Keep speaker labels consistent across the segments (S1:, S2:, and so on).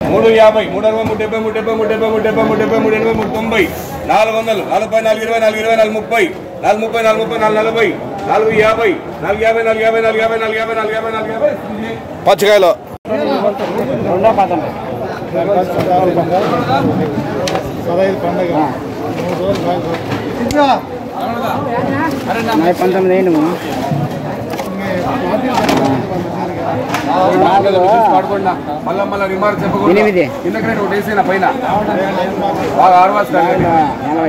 S1: మూడు యాభై మూడు అరవై మూడు డెబ్బై మూడు డెబ్బై మూడు డెబ్బై మూడు డెబ్బై మూడు డెబ్బై మూడు ఎనభై మూడు తొంభై నాలుగు వందలు నలభై నాలుగు ఇరవై నాలుగు ఇరవై నాలుగు ముప్పై నాలుగు ముప్పై నాలుగు ముప్పై నాలుగు నలభై నాలుగు యాభై నాలుగు యాభై నాలుగు యాభై నాలుగు యాభై నాలుగు యాభై నాలుగు యాభై నాలుగు యాభై
S2: పచ్చికాయలు
S3: పంతొమ్మిది అయింది
S1: పడుకోండి మళ్ళా మళ్ళా రిమార్క్ చెప్పకూడదు
S3: ఎనిమిది.
S1: కింద క్రేట్ ఒకటి వేసేనా పైన బాగా ఆర్వాస్ కాదు
S3: నలభై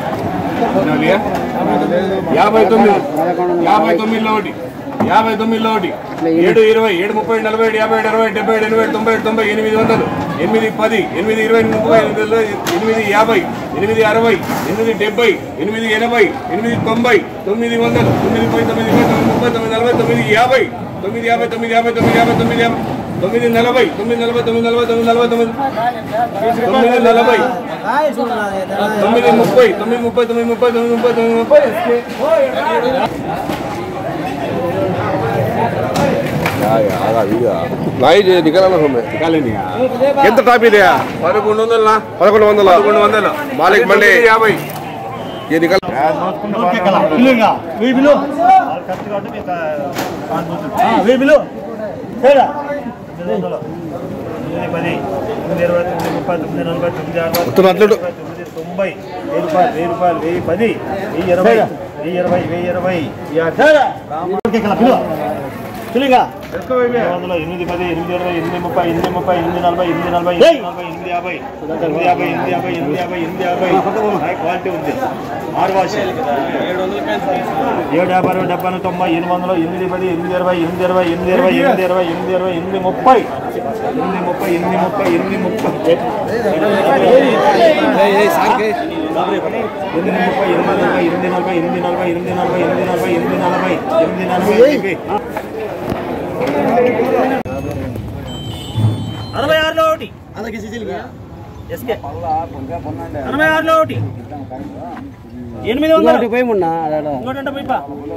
S1: యాభై తొమ్మిది యాభై తొమ్మిదిలో ఒకటి యాభై తొమ్మిదిలో ఒకటి ఏడు ఇరవై ఏడు ముప్పై నలభై ఏడు యాభై ఏడు అరవై డెబ్బై ఏడు ఎనభై ఏడు తొంభై ఏడు తొంభై ఎనిమిది వందలు ఎనిమిది పది ఎనిమిది ఇరవై ముప్పై ఎనిమిది ఎనిమిది యాభై ఎనిమిది అరవై ఎనిమిది డెబ్బై ఎనిమిది ఎనభై ఎనిమిది తొంభై తొమ్మిది వందలు తొమ్మిది పది తొమ్మిది ఇరవై తొమ్మిది ముప్పై తొమ్మిది నలభై తొమ్మిది యాభై తొమ్మిది యాభై తొమ్మిది యాభై తొమ్మిది యాభై తొమ్మిది యాభై తొమ్మిది నలభై తొమ్మిది నలభై తొమ్మిది నలభై తొమ్మిది నలభై తొమ్మిది తొమ్మిది నలభై తొమ్మిది ముప్పై తొమ్మిది ముప్పై తొమ్మిది ముప్పై తొమ్మిది ముప్పై తొమ్మిది ముప్పై
S2: నాయి నికరాల ఎంత టాప్ ఇది
S1: పదకొండు వందల
S2: పదకొండు వందల
S1: పదకొండు వందలు
S2: మాలిక్ బండి.
S1: యాభై
S2: ఈ నికల మొత్తం అట్లడు
S4: తొంభై వెయ్యి రూపాయలు వెయ్యి రూపాయలు వెయ్యి పది వెయ్యి ఇరవై వెయ్యి ఇరవై వెయ్యి ఇరవై వందలు ఎనిమిది పది ఎనిమిది ఇరవై ఎనిమిది ముప్పై ఎనిమిది ముప్పై ఎనిమిది నలభై ఎనిమిది నలభై ఎనిమిది నలభై ఎనిమిది యాభై ఎనిమిది యాభై ఎనిమిది యాభై ఎనిమిది యాభై ఎనిమిది యాభై హై క్వాలిటీ ఉంది ఆరు వాష్ ఏడు యాభై అరవై డెబ్బై తొంభై ఎనిమిది వందలు ఎనిమిది పది ఎనిమిది ఇరవై ఎనిమిది ఇరవై ఎనిమిది ఇరవై ఎనిమిది ఇరవై ఎనిమిది ఇరవై ఎనిమిది ముప్పై ఎనిమిది ముప్పై ఎనిమిది ముప్పై ఎనిమిది ముప్పై ఎనిమిది ముప్పై ఎనిమిది నలభై ఎనిమిది నలభై ఎనిమిది నలభై ఎనిమిది నలభై ఎనిమిది నలభై ఎనిమిది నలభై ఎనిమిది నలభై అరవై ఆరులో ఒకటి ఎస్కే అరవై ఆరులో ఒకటి ఎనిమిది వందలు
S3: పోయి మొన్న
S4: ఇంకోటి అంటే పోయి పా.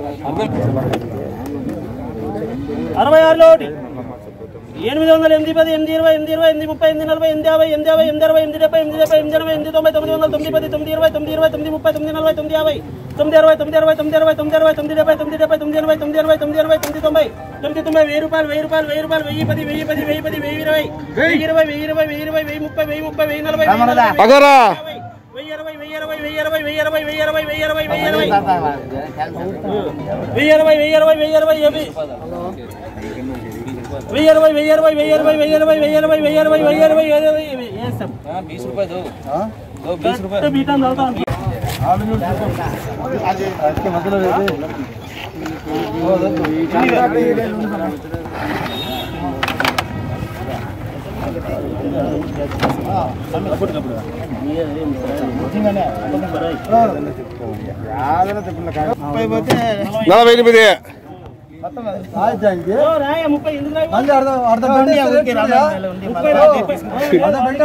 S4: అరవై ఆరులో ఒకటి ఎనిమిది వందల ఎనిమిది పది ఎనిమిది ఇరవై ఎనిమిది ఇరవై ఎనిమిది ముప్పై ఎనిమిది నలభై ఎనిమిది యాభై ఎనిమిది యాభై ఎనిమిది అరవై ఎనిమిది డెబ్బై ఎనిమిది డెబ్బై ఎనిమిది ఎనభై ఎనిమిది తొంభై తొమ్మిది వందల తొమ్మిది పది తొమ్మిది ఇరవై తొమ్మిది ఇరవై తొమ్మిది ముప్పై తొమ్మిది నలభై తొమ్మిది యాభై తొమ్మిది అరవై తొమ్మిది అరవై తొమ్మిది అరవై తొమ్మిది అరవై తొమ్మిది డెబ్బై తొమ్మిది డెబ్బై తొమ్మిది ఎనభై తొమ్మిది అరవై తొమ్మిది అరవై తొమ్మిది తొంభై తొమ్మిది తొంభై వెయ్యి రూపాయలు వెయ్యి రూపాయలు వెయ్యి రూపాయలు వెయ్యి పది వెయ్యి పది వెయ్యి పది వెయ్యి ఇరవై వెయ్యి ఇరవై వెయ్యి ఇరవై వెయ్యి ఇరవై వెయ్యి ముప్పై వెయ్యి ముప్పై వెయ్యి నలభై వెయ్యి నలభై, వెయ్యి
S2: పగరా
S4: వెయ్యి ఇరవై వెయ్యి ఇరవై వెయ్యి ఇరవై వెయ్యి ఇరవై వెయ్యి ఇరవై వెయ్యి ఇరవై వెయ్యి ఇరవై వెయ్యి ఇరవై వెయ్యి ఇరవై వెయ్యి ఇరవై ఏమి? వెయ్యి ఇరవై వెయ్యి ఇరవై వెయ్యి ఇరవై వెయ్యి ఇరవై వెయ్యి ఇరవై వెయ్యి ఇరవై వెయ్యి ఇరవై వెయ్యి ఇరవై ఏమి? వేస్తాం. అంటే బీటాన్ చదువుతాం.
S2: నలభై ఎనిమిది
S4: ఓ రాయ, ముప్పై ఎందుకు రాయ? ఉంది, ఆ ఊరికే రాదా? ముప్పై రాయ, తీసుకురా.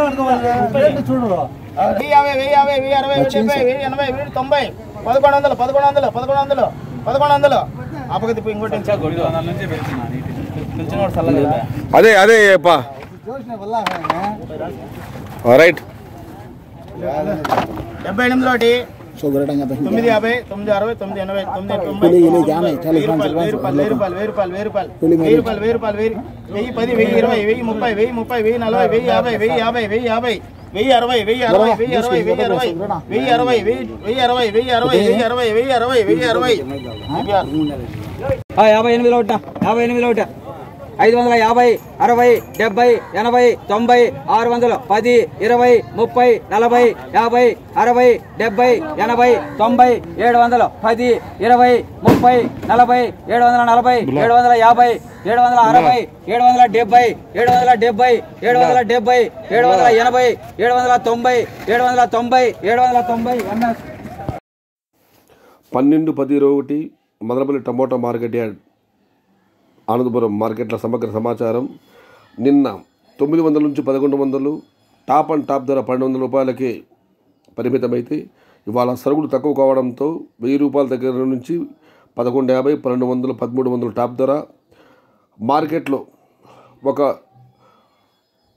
S5: వెయ్యి యాభై వెయ్యి యాభై వెయ్యి అరవై వెయ్యి డెబ్బై వెయ్యి ఎనభై వెయ్యి తొంభై పదకొండు వందలు పదకొండు వందలు పదకొండు వందలు పదకొండు వందలు అప్పగతి ఇంకోటి
S2: అదే అదే పా రైట్
S5: డెబ్బై ఎనిమిదిలో ఒకటి తొమ్మిది యాభై తొమ్మిది అరవై తొమ్మిది ఎనభై తొమ్మిది తొంభై వెయ్యి రూపాయలు వెయ్యి రూపాయలు వెయ్యి రూపాయలు వెయ్యి రూపాయలు వెయ్యి రూపాయలు వెయ్యి రూపాయలు వెయ్యి రూపాయలు వెయ్యి వెయ్యి పది వెయ్యి ఇరవై వెయ్యి ముప్పై వెయ్యి ముప్పై వెయ్యి నలభై వెయ్యి యాభై వెయ్యి యాభై వెయ్యి యాభై వెయ్యి అరవై వెయ్యి అరవై వెయ్యి అరవై వెయ్యి అరవై వెయ్యి అరవై వెయ్యి వెయ్యి అరవై వెయ్యి అరవై వెయ్యి అరవై వెయ్యి అరవై వెయ్యి అరవై
S3: యాభై ఎనిమిదిలో ఒకట యాభై ఎనిమిదిలో ఒకట ఐదు వందల యాభై అరవై డెబ్బై ఎనభై తొంభై ఆరు వందలు పది ఇరవై ముప్పై నలభై యాభై అరవై డెబ్బై ఎనభై తొంభై ఏడు వందలు పది ఇరవై ముప్పై నలభై ఏడు వందల నలభై ఏడు వందల యాభై ఏడు వందల అరవై ఏడు వందల డెబ్బై ఏడు వందల డెబ్బై ఏడు వందల డెబ్బై ఏడు వందల ఎనభై ఏడు వందల తొంభై ఏడు వందల తొంభై ఏడు వందల తొంభై ఎంఎస్
S2: పన్నెండు పది ఇరవై ఒకటి Madanapalle tomato market yard Anandapuram మార్కెట్ల సమగ్ర సమాచారం నిన్న తొమ్మిది వందల నుంచి పదకొండు వందలు టాప్ అండ్ టాప్ ధర పన్నెండు వందల రూపాయలకే పరిమితమైతే ఇవాళ సరుకులు తక్కువ కావడంతో వెయ్యి రూపాయల దగ్గర నుంచి పదకొండు యాభై పన్నెండు వందలు పదమూడు వందలు టాప్ ధర మార్కెట్లో ఒక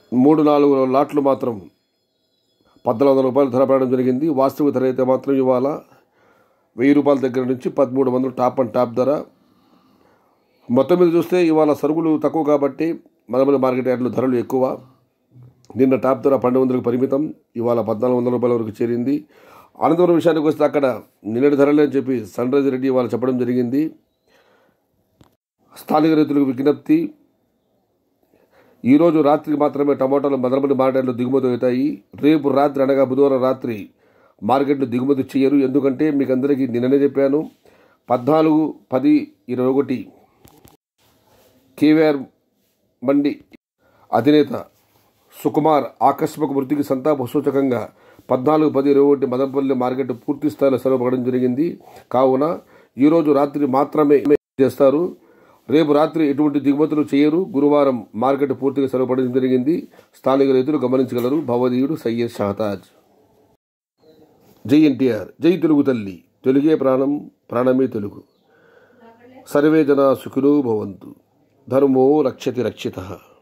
S2: మూడు నాలుగు లాట్లు మాత్రం పద్నాలుగు వందల రూపాయలు ధర పడడం జరిగింది వాస్తవిక ధర అయితే మాత్రం ఇవాళ వెయ్యి రూపాయల దగ్గర నుంచి పదమూడు వందలు టాప్ అండ్ టాప్ ధర మొత్తం మీద చూస్తే ఇవాళ సరుకులు తక్కువ కాబట్టి మదమల మార్కెట్ యార్డులో ధరలు ఎక్కువ నిన్న టాప్ ధర పన్నెండు వందలకు పరిమితం ఇవాళ పద్నాలుగు వందల రూపాయల వరకు చేరింది అనంతపురం విషయానికి వస్తే అక్కడ నిన్నటి ధరలే అని చెప్పి సన్ రైజ్ రెడ్డి ఇవాళ చెప్పడం జరిగింది స్థానిక రైతులకు విజ్ఞప్తి ఈరోజు రాత్రికి మాత్రమే టమాటాలు మదనపల్లి మార్కెట్లో దిగుమతి అవుతాయి రేపు రాత్రి అనగా బుధవారం రాత్రి మార్కెట్లు దిగుమతి చేయరు ఎందుకంటే మీకు అందరికీ నిన్ననే చెప్పాను పద్నాలుగు పది ఇరవై ఒకటి కేవీఆర్ మండి అధినేత సుకుమార్ ఆకస్మిక మృతికి సంతాప సూచకంగా పద్నాలుగు పది ఇరవై ఒకటి మదనపల్లి మార్కెట్ పూర్తి స్థాయిలో సెలవు పడడం జరిగింది కావున ఈరోజు రాత్రి మాత్రమే చేస్తారు రేపు రాత్రి ఎటువంటి దిగుమతులు చేయరు గురువారం మార్కెట్ పూర్తిగా సెలవు పడడం జరిగింది స్థానిక రైతులు గమనించగలరు భవదీయుడు సయ్యద్ షహతాజ్ జై ఎన్టీఆర్ జై తెలుగు తల్లి తెలుగే ప్రాణం ప్రాణమే తెలుగు సర్వే జన సుఖినో భవంతు ధర్మో రక్షతి రక్షిత